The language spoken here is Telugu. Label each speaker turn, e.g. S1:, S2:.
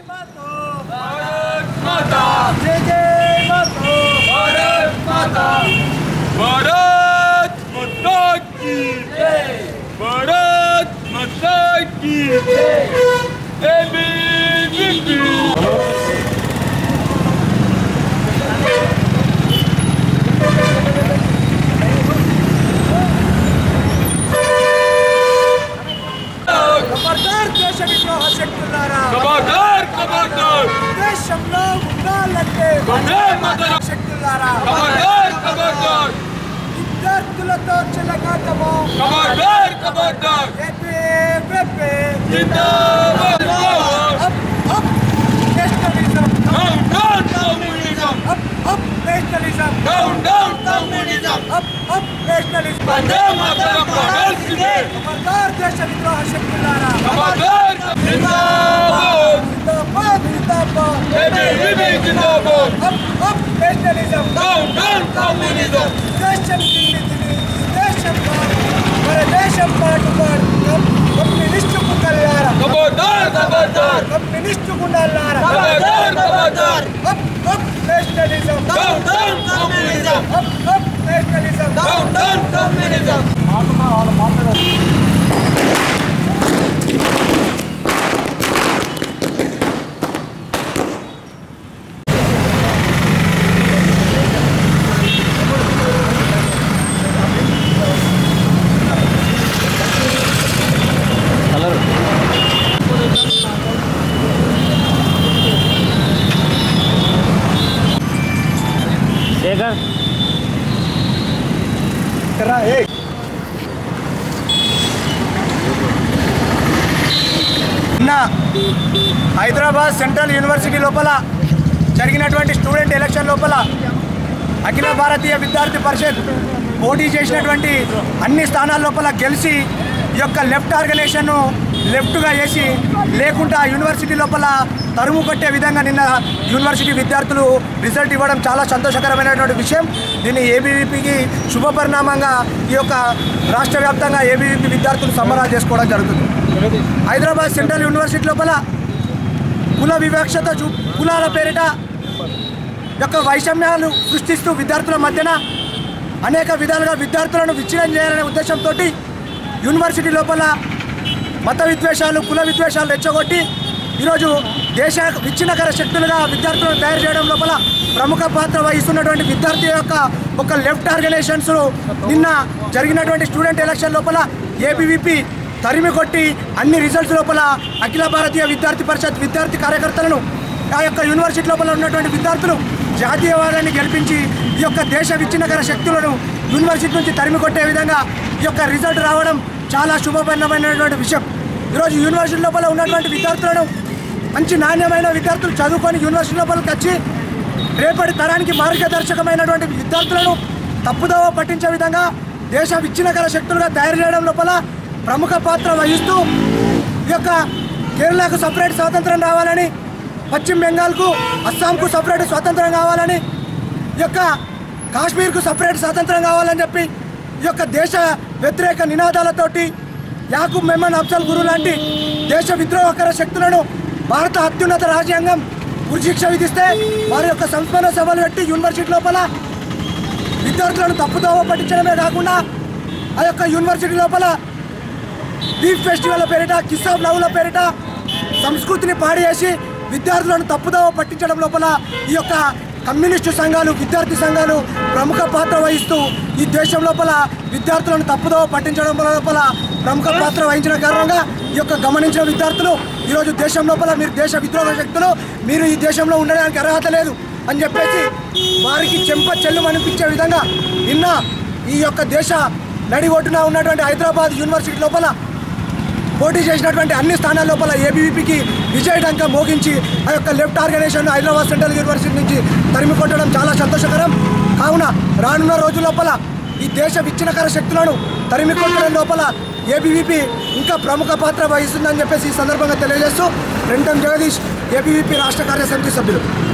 S1: भारत माता की भारत माता की ABVP
S2: ఖబర్దార్ దేశ విద్రోహ శక్తులారా
S1: खबरदार खबरदार
S2: దేశంలో ఉండాలంటే
S1: వందే మాతరం.
S2: శక్తులారా
S1: खबरदार खबरदार
S2: విద్యార్థులతో చిలకాటము
S1: खबरदार खबरदार
S2: ఏపీ వెప్పే
S1: जिंदाबाद
S2: up up nationalism
S1: down down communism
S2: up up nationalism
S1: down down communism
S2: up up nationalism
S1: Vande Mataram కావాల్సిందే
S2: ఖబర్దార్ దేశ విద్రోహ శక్తులారా
S1: खबरदार जिंदाबाद
S2: జిందాబాద్ జిందాబాద్
S1: ABVP जिंदाबाद
S2: up up nationalism
S1: down down communism
S2: దేశం తిని తిని దేశం పాటు మన దేశం పాటు పాడు కమ్యూనిస్టు కుక్కలారా
S1: खबरदार खबरदार
S2: కమ్యూనిస్టు గుండాలారా
S1: खबरदार खबरदार
S2: up up nationalism
S1: down down communism
S2: up up nationalism
S1: down down communism
S3: Shekhar
S2: నిన్న హైదరాబాద్ సెంట్రల్ యూనివర్సిటీ లోపల జరిగినటువంటి స్టూడెంట్ ఎలక్షన్ లోపల అఖిల భారతీయ విద్యార్థి పరిషత్ పోటీ చేసినటువంటి అన్ని స్థానాల లోపల గెలిచి ఈ యొక్క లెఫ్ట్ ఆర్గనైజేషన్ను లెఫ్ట్గా వేసి లేకుండా యూనివర్సిటీ లోపల తరుము కొట్టే విధంగా నిన్న యూనివర్సిటీ విద్యార్థులు రిజల్ట్ ఇవ్వడం చాలా సంతోషకరమైనటువంటి విషయం దీన్ని ఏబీవీపీకి శుభ పరిణామంగా ఈ యొక్క రాష్ట్ర వ్యాప్తంగా ఏబీవీపీ విద్యార్థులు సంబరాలు చేసుకోవడం జరుగుతుంది హైదరాబాద్ సెంట్రల్ యూనివర్సిటీ లోపల కుల వివక్షత చూ కులాల పేరిట యొక్క వైషమ్యాలు సృష్టిస్తూ విద్యార్థుల మధ్యన అనేక విధాలుగా విద్యార్థులను విచ్ఛిన్నం చేయాలనే ఉద్దేశంతో యూనివర్సిటీ లోపల మత విద్వేషాలు కుల విద్వేషాలు రెచ్చగొట్టి ఈరోజు దేశ విచ్ఛిన్నకర శక్తులుగా విద్యార్థులను తయారు చేయడం లోపల ప్రముఖ పాత్ర వహిస్తున్నటువంటి విద్యార్థి యొక్క ఒక లెఫ్ట్ ఆర్గనైజేషన్స్ నిన్న జరిగినటువంటి స్టూడెంట్ ఎలక్షన్ లోపల ఏబీవీపీ తరిమి కొట్టి అన్ని రిజల్ట్స్ లోపల అఖిల భారతీయ విద్యార్థి పరిషత్ విద్యార్థి కార్యకర్తలను ఆ యొక్క యూనివర్సిటీ లోపల ఉన్నటువంటి విద్యార్థులు జాతీయవాదాన్ని గెలిపించి ఈ యొక్క దేశ విచ్ఛిన్నకర శక్తులను యూనివర్సిటీ నుంచి తరిమి కొట్టే విధంగా ఈ యొక్క రిజల్ట్ రావడం చాలా శుభపరిణమైనటువంటి విషయం ఈరోజు యూనివర్సిటీ లోపల ఉన్నటువంటి విద్యార్థులను మంచి నాణ్యమైన విద్యార్థులు చదువుకొని యూనివర్సిటీ లోపలికి వచ్చి రేపటి తరానికి మార్గదర్శకమైనటువంటి విద్యార్థులను తప్పుదోవ పట్టించే విధంగా దేశ విచ్ఛిన్నకర శక్తులుగా తయారు చేయడం లోపల ప్రముఖ పాత్ర వహిస్తూ ఈ యొక్క కేరళకు సపరేట్ స్వాతంత్రం రావాలని పశ్చిమ బెంగాల్కు అస్సాంకు సపరేట్ స్వాతంత్రం కావాలని ఈ యొక్క కాశ్మీర్కు సపరేట్ స్వాతంత్రం కావాలని చెప్పి ఈ యొక్క దేశ వ్యతిరేక నినాదాలతోటి యాకూబ్ మెమన్ అఫ్జల్ గురు లాంటి దేశ విద్రోహకర శక్తులను భారత అత్యున్నత రాజ్యాంగం ఉరిశిక్ష విధిస్తే వారి యొక్క సంస్మరణ సభలు పెట్టి యూనివర్సిటీ లోపల విద్యార్థులను తప్పుదోవ పట్టించడమే కాకుండా ఆ యొక్క యూనివర్సిటీ లోపల బీఫ్ ఫెస్టివల్ పేరిట కిసాబ్ నవ్వుల పేరిట సంస్కృతిని పాడేసి విద్యార్థులను తప్పుదోవ పట్టించడం లోపల ఈ యొక్క కమ్యూనిస్టు సంఘాలు విద్యార్థి సంఘాలు ప్రముఖ పాత్ర వహిస్తూ ఈ దేశం లోపల విద్యార్థులను తప్పుదోవ పట్టించడం లోపల ప్రముఖ పాత్ర వహించిన కారణంగా ఈ యొక్క గమనించిన విద్యార్థులు ఈరోజు దేశం లోపల మీరు దేశ విద్రోహ శక్తులు మీరు ఈ దేశంలో ఉండడానికి అర్హత లేదు అని చెప్పేసి వారికి చెంప చెల్లు అనిపించే విధంగా నిన్న ఈ యొక్క దేశ నడి ఒడ్డున ఉన్నటువంటి హైదరాబాద్ యూనివర్సిటీ లోపల పోటీ చేసినటువంటి అన్ని స్థానాల లోపల ఏబీవీపీకి విజయడంక మోగించి ఆ యొక్క left organisation Hyderabad central university నుంచి తరిమి కొట్టడం చాలా సంతోషకరం కావున రానున్న రోజుల లోపల ఈ దేశ విచ్ఛిన్నకర శక్తులను తరిమి కొట్టడం లోపల ఏబీవీపీ ఇంకా ప్రముఖ పాత్ర వహిస్తుందని చెప్పేసి ఈ సందర్భంగా తెలియజేస్తూ రెండం జగదీష్ ఏబీవీపీ రాష్ట్ర కార్యసమితి సభ్యులు